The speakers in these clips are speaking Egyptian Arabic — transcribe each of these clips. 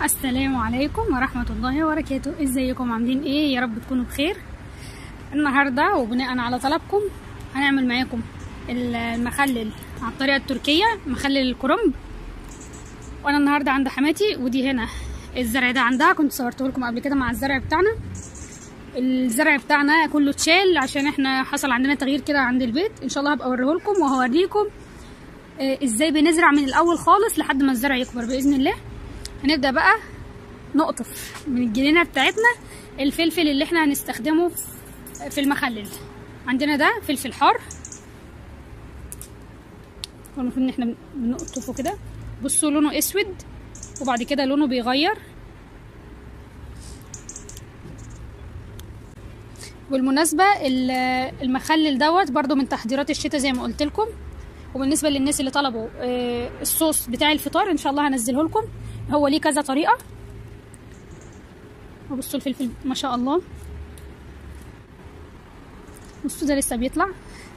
السلام عليكم ورحمة الله وبركاته ازيكم عاملين ايه يا رب تكونوا بخير النهاردة وبناء على طلبكم هنعمل معاكم المخلل على الطريقة التركية مخلل الكرنب وانا النهاردة عند حماتي ودي هنا الزرع ده عندها كنت صورته لكم قبل كده مع الزرع بتاعنا الزرع بتاعنا كله اتشال عشان احنا حصل عندنا تغيير كده عند البيت ان شاء الله هبقى اوريه لكم وهوريكم آه، ازاي بنزرع من الاول خالص لحد ما الزرع يكبر باذن الله هنبدا بقى نقطف من الجنينه بتاعتنا الفلفل اللي احنا هنستخدمه في المخلل عندنا ده فلفل حار هو المفروض ان احنا بنقطفه كده بصوا لونه اسود وبعد كده لونه بيغير بالمناسبة ال- المخلل دوت برضو من تحضيرات الشتاء زي ما قلت لكم وبالنسبة للناس اللي طلبوا آه، الصوص بتاع الفطار ان شاء الله هنزله لكم هو ليه كذا طريقة وبصوا الفلفل ما شاء الله بصوا ده لسه بيطلع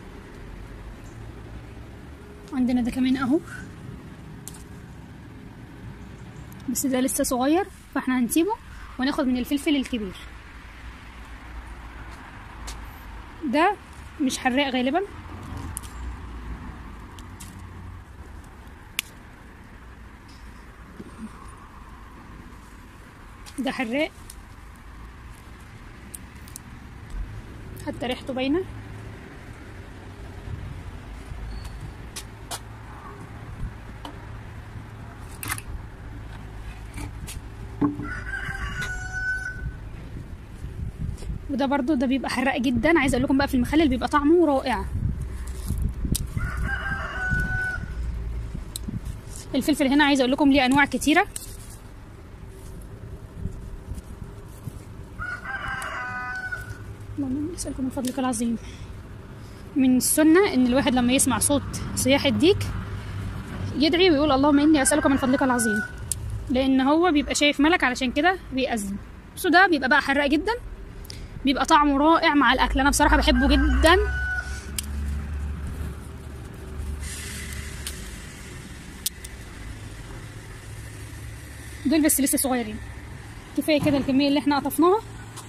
عندنا ده كمان اهو بس ده لسه صغير فاحنا هنسيبه وناخد من الفلفل الكبير ده مش حراق غالبا ده حراق حتى ريحته باينه وده برضو ده بيبقى حراق جدا عايزه اقول لكم بقى في المخلل بيبقى طعمه رائع الفلفل هنا عايزه اقول لكم ليه انواع كتيره اللهم اسالكم من فضلك العظيم من السنه ان الواحد لما يسمع صوت صياح الديك يدعي ويقول اللهم اني اسالك من فضلك العظيم لان هو بيبقى شايف ملك علشان كده بيأذن بصوا ده بيبقى بقى حراق جدا بيبقى طعمه رائع مع الاكل انا بصراحه بحبه جدا دول بس لسه صغيرين كفايه كده الكميه اللي احنا قطفناها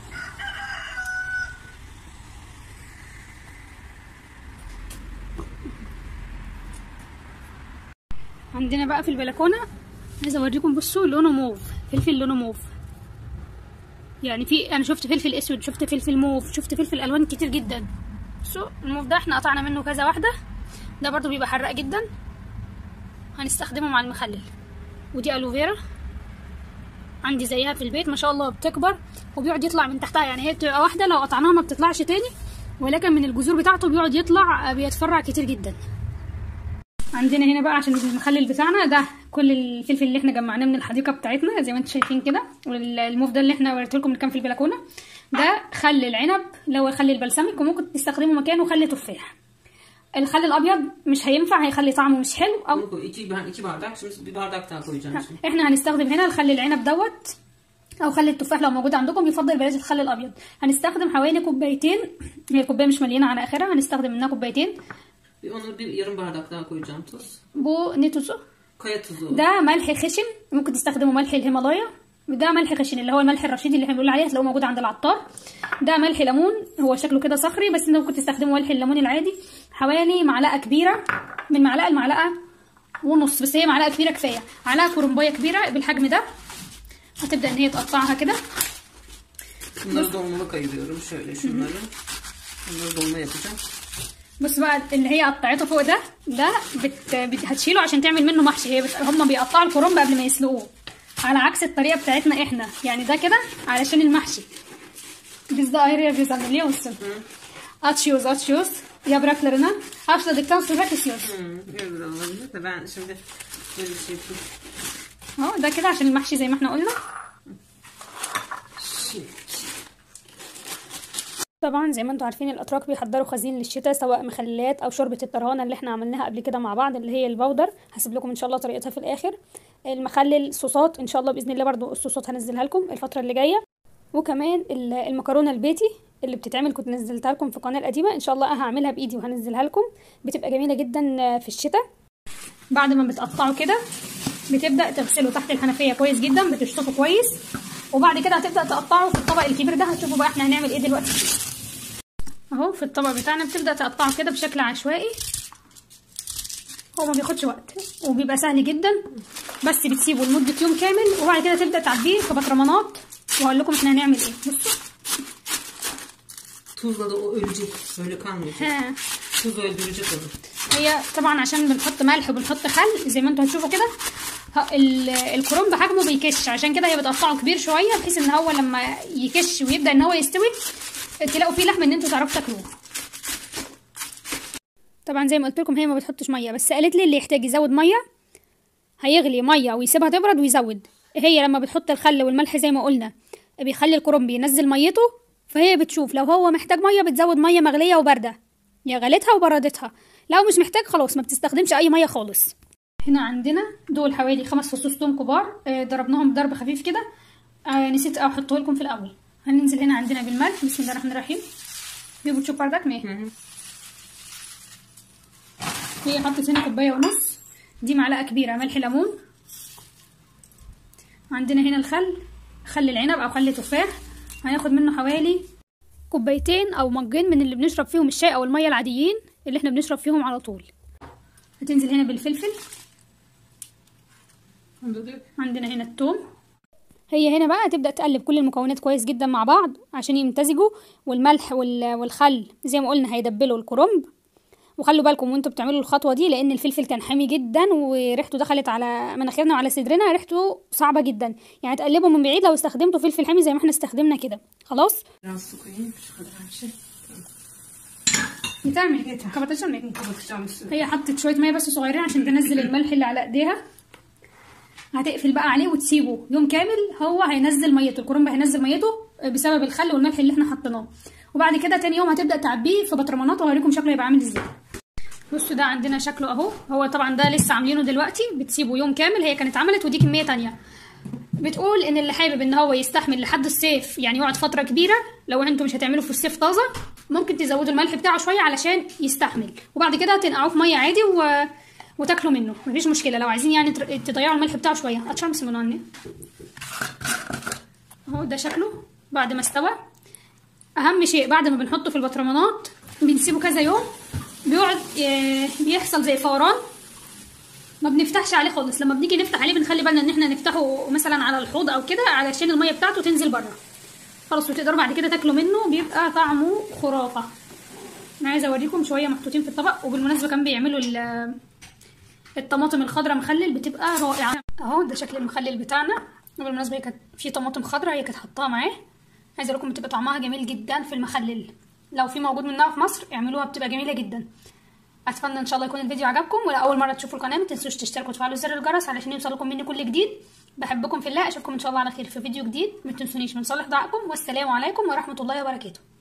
عندنا بقى في البلكونه عايزه اوريكم بصوا لونه موف فلفل لونه موف يعني في انا شفت فلفل اسود شفت فلفل موف شفت فلفل الوان كتير جدا بصوا الموف ده احنا قطعنا منه كذا واحده ده برضو بيبقى حراق جدا هنستخدمه مع المخلل ودي الوفيرا عندي زيها في البيت ما شاء الله بتكبر وبيقعد يطلع من تحتها يعني هي بتبقى واحده لو قطعناها ما بتطلعش تاني ولكن من الجذور بتاعته بيقعد يطلع بيتفرع كتير جدا عندنا هنا بقى عشان المخلل بتاعنا ده كل الفلفل اللي احنا جمعناه من الحديقه بتاعتنا زي ما انتم شايفين كده والموف ده اللي احنا وريته لكم اللي كان في البلكونه ده خل العنب اللي هو خل البلسمك وممكن تستخدموا مكانه خل تفاح الخل الابيض مش هينفع هيخلي طعمه مش حلو او Bunu koy. İki, ben iki bardak. Şimdi bir bardak daha koyacağım şimdi. احنا هنستخدم هنا الخل العنب دوت او خل التفاح لو موجود عندكم يفضل بلاش الخل الابيض هنستخدم حوالي كوبايتين هي الكوبايه مش مليانه على اخرها هنستخدم منها كوبايتين Bir onu bir yarım bardak daha koyacağım tuz. بو نيتوزو Kaya tuzu. ده ملح خشن ممكن تستخدموا ملح الهيمالايا ده ملح خشن اللي هو الملح الرشيدي اللي احنا بنقول عليه هتلاقوه موجود عند العطار ده ملح ليمون هو شكله كده صخري بس انت ممكن تستخدموا ملح الليمون العادي حوالي معلقه كبيره من معلقه لمعلقه ونص بس هي معلقه كبيره كفايه معلقه كرنبايه كبيره بالحجم ده هتبدا ان هي تقطعها كده Bunları dolmalık ayırıyorum. Şöyle şunları. Bunları dolma yapacağım. بص بقى اللي هي قطعته فوق ده ده بت... بت... هتشيله عشان تعمل منه محشي هي بت... هم بيقطعوا الكرنب قبل ما يسلقوه على عكس الطريقه بتاعتنا احنا يعني ده كده علشان المحشي biz de ayrı yapıyoruz anne biliyor musun? Açıyoruz açıyoruz yapraklarını haşladıktan sonra kesiyoruz. Hmm, öyle olabilir de ben şimdi böyle bir şey yapayım. اهو ده كده عشان المحشي زي ما احنا قلنا Şimdi. طبعا زي ما انتم عارفين الاتراك بيحضروا خزين للشتاء سواء مخللات او شوربه الطرهانه اللي احنا عملناها قبل كده مع بعض اللي هي البودر هسيب لكم ان شاء الله طريقتها في الاخر المخلل صوصات ان شاء الله باذن الله برضو الصوصات هنزلها لكم الفتره اللي جايه وكمان ال- المكرونه البيتي اللي بتتعمل كنت نزلتها لكم في القناه القديمه ان شاء الله هعملها بايدي وهنزلها لكم بتبقى جميله جدا في الشتاء بعد ما بتقطعوا كده بتبدا تغسله تحت الحنفيه كويس جدا بتشطفه كويس وبعد كده هتبدا تقطعه في الطبق الكبير ده هتشوفوا بقى احنا هنعمل ايه دلوقتي اهو في الطبق بتاعنا بتبدا تقطعه كده بشكل عشوائي هو ما بياخدش وقت وبيبقى سهل جدا بس بتسيبه لمده يوم كامل وبعد كده تبدا تعبيه في بطرمانات وهقول لكم احنا هنعمل ايه بصوا Tuzla da o ölecek. Öyle kalmayacak. ها Tuz öldürecek onu. هي طبعا عشان بنحط ملح وبنحط خل زي ما انتوا هتشوفوا كده ه- ال- الكرنب حجمه بيكش عشان كده هي بتقطعه كبير شويه بحيث ان هو لما يكش ويبدا ان هو يستوي تلاقوا فيه لحم ان انتوا تعرفوا تاكلوه طبعا زي ما قلت لكم هي ما بتحطش ميه بس قالت لي اللي يحتاج يزود ميه هيغلي ميه ويسيبها تبرد ويزود هي لما بتحط الخل والملح زي ما قلنا بيخلي الكرنب ينزل ميته فهي بتشوف لو هو محتاج ميه بتزود ميه مغليه وبارده يا غليتها وبردتها لو مش محتاج خلاص ما بتستخدمش اي ميه خالص هنا عندنا دول حوالي خمس فصوص توم كبار آه، ضربناهم ضرب خفيف كده آه، نسيت احطه لكم في الاول هننزل هنا عندنا بالملح بسم الله الرحمن الرحيم بيبو تشوف بردك ميه Hı hı. هي حطت هنا كوبايه ونص دي معلقه كبيره ملح ليمون عندنا هنا الخل خل العنب او خل تفاح هناخد منه حوالي كوبايتين او مجين من اللي بنشرب فيهم الشاي او الميه العاديين اللي احنا بنشرب فيهم على طول هتنزل هنا بالفلفل Onu da dök. عندنا هنا التوم هي هنا بقى تبدأ تقلب كل المكونات كويس جدا مع بعض عشان يمتزجوا والملح وال- والخل زي ما قلنا هيدبلوا الكرنب وخلوا بالكم وانتوا بتعملوا الخطوة دي لأن الفلفل كان حامي جدا وريحته دخلت على مناخيرنا وعلى صدرنا ريحته صعبة جدا يعني تقلبوا من بعيد لو استخدمتوا فلفل حامي زي ما احنا استخدمنا كده خلاص Biraz su koyayım. Şu kadar her şey. بتعمل كده كبرتش Kapatacağım üstüne. هي حطت شويه ميه بس صغيرين عشان تنزل الملح اللي على ايديها هتقفل بقى عليه وتسيبه يوم كامل هو هينزل ميته الكرنب هينزل ميته بسبب الخل والملح اللي احنا حطيناه وبعد كده تاني يوم هتبدا تعبيه في بطرمانات وهوريكم شكله هيبقى عامل ازاي بصوا ده عندنا شكله اهو هو طبعا ده لسه عاملينه دلوقتي بتسيبه يوم كامل هي كانت عملت ودي كميه تانية بتقول ان اللي حابب ان هو يستحمل لحد الصيف يعني يقعد فتره كبيره لو انتوا مش هتعملوا في الصيف طازه ممكن تزودوا الملح بتاعه شويه علشان يستحمل وبعد كده تنقعوه في ميه عادي و... وتاكلوا منه مفيش مشكله لو عايزين يعني تر- تضيعوا الملح بتاعه شويه اتشرب سمنوني اهو ده شكله بعد ما استوى اهم شيء بعد ما بنحطه في البطرمانات بنسيبه كذا يوم بيقعد ي- بيحصل زي فوران ما بنفتحش عليه خالص لما بنيجي نفتح عليه بنخلي بالنا ان احنا نفتحه مثلا على الحوض او كده علشان الميه بتاعته تنزل بره خلاص وتقدروا بعد كده تاكلوا منه بيبقى طعمه خرافه انا عايزه اوريكم شويه محطوطين في الطبق وبالمناسبه كان بيعملوا ال- الطماطم الخضراء مخلل بتبقى رائعه اهو ده شكل المخلل بتاعنا وبالمناسبه هي كانت في طماطم خضراء هي كانت حطاها معاه عايزه اقول لكم بتبقى طعمها جميل جدا في المخلل لو في موجود منها في مصر اعملوها بتبقى جميله جدا اتمنى ان شاء الله يكون الفيديو عجبكم ولو اول مره تشوفوا القناه ما تنسوش تشتركوا وتفعلوا زر الجرس علشان يوصلكم مني كل جديد بحبكم في الله اشوفكم ان شاء الله على خير في فيديو جديد ما تنسونيش من صالح دعائكم والسلام عليكم ورحمه الله وبركاته